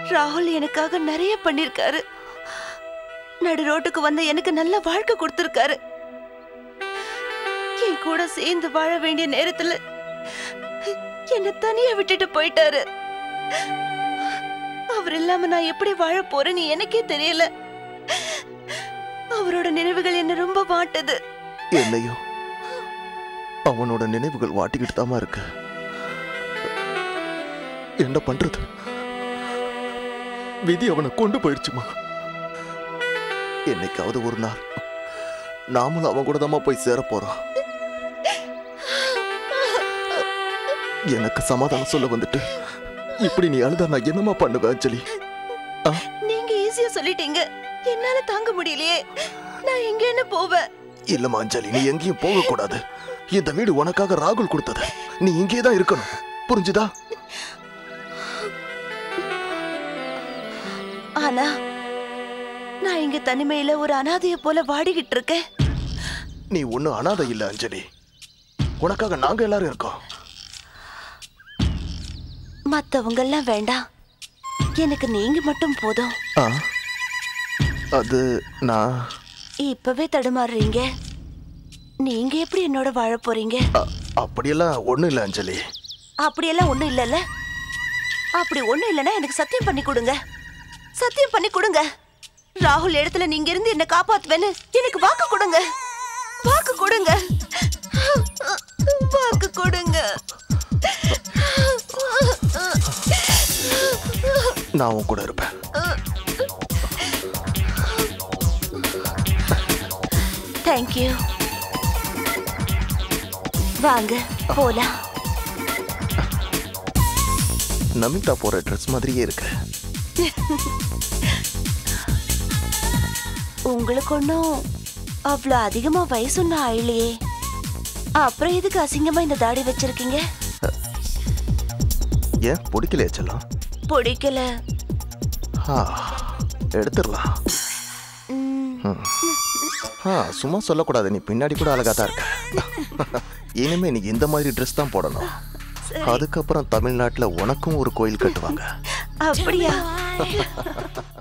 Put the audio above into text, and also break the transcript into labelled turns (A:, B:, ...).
A: ராகுல் எனக்காக நிறைய பண்ணிருக்காரு நடு ரோட்டுக்கு வந்த எனக்கு நல்ல வாழ்க்கை கொடுத்திருக்காரு என் கூட சேர்ந்து வாழ வேண்டிய நேரத்துல என்ன தனியா விட்டுட்டு போயிட்டாரு அவர் இல்லாம நான் எப்படி வாழ போறேன்னு எனக்கே தெரியல அவரோட நினைவுகள் என்ன ரொம்ப வாட்டுது
B: என்னையும் அவனோட நினைவுகள் வாட்டிக்கிட்டு தாமா இருக்கு என்ன பண்றது விதி அவனை கொண்டு போயிடுச்சுமா என்னைக்காவது ஒரு நாள் நாமளும் அவன் கூட தாம்மா போய் சேர போறோம் எனக்கு சமாதானம் சொல்ல வந்துட்டு இப்படி நீ அழுதா நான் என்னமா பண்ணுவேன் அஞ்சலி ஆ
A: நீங்க ஈஸியா சொல்லிட்டீங்க என்னால தாங்க முடியலையே நான் எங்க என்ன போவேன்
B: இல்லம்மா அஞ்சலி நீ எங்கேயும் போக கூடாது இந்த வீடு உனக்காக ராகுல் கொடுத்தது நீ இங்கே தான் இருக்கணும் புரிஞ்சுதா
A: ஆனா நான் இங்க தனிமையில ஒரு அனாதைய போல வாடிக்கிட்டு இருக்கேன்
B: நீ ஒன்னும் அனாதை இல்ல அஞ்சலி உனக்காக நாங்க எல்லாரும் இருக்கோம்
A: மத்தவங்க எல்லாம் வேண்டாம் எனக்கு நீங்க மட்டும் போதும்
B: ஆ அது நான்
A: இப்பவே தடுமாறுறீங்க நீங்க எப்படி என்னோட வாழ போறீங்க
B: அ- அப்படியெல்லாம் ஒண்ணும் இல்ல அஞ்சலி
A: அப்படியெல்லாம் ஒண்ணும் இல்லைல்ல அப்படி ஒண்ணும் இல்லைன்னா எனக்கு சத்தியம் பண்ணி கொடுங்க சத்தியம் பண்ணி கொடுங்க ராகுல் இடத்துல நீங்க இருந்து என்ன காப்பாத்துவேன்னு எனக்கு வாக்கு கொடுங்க வாக்கு கொடுங்க வாக்கு கொடுங்க
B: நான் உன் கூட இருப்பேன்
A: தேங்க்யூ வாங்க போலாம்
B: நமிதா போற ட்ரெஸ் மாதிரியே இருக்கு
A: உங்களுக்கு ஒன்றும் அவ்வளோ அதிகமா வயசு ஒன்றும் ஆயிலையே அப்புறம் எதுக்கு அசிங்கமா இந்த தாடி வச்சிருக்கீங்க
B: ஏன் பிடிக்கலையா செல்லம்
A: பிடிக்கல
B: ஆ எடுத்துடலாம்
A: ம்,
B: ம். ஆ சும்மா சொல்லக்கூடாது நீ பின்னாடி கூட அழகா தான் இருக்க இனிமே நீ இந்த மாதிரி ட்ரெஸ் தான் போடணும் அதுக்கப்புறம் தமிழ்நாட்டுல உனக்கும் ஒரு கோயில் கட்டுவாங்க
A: அப்படியா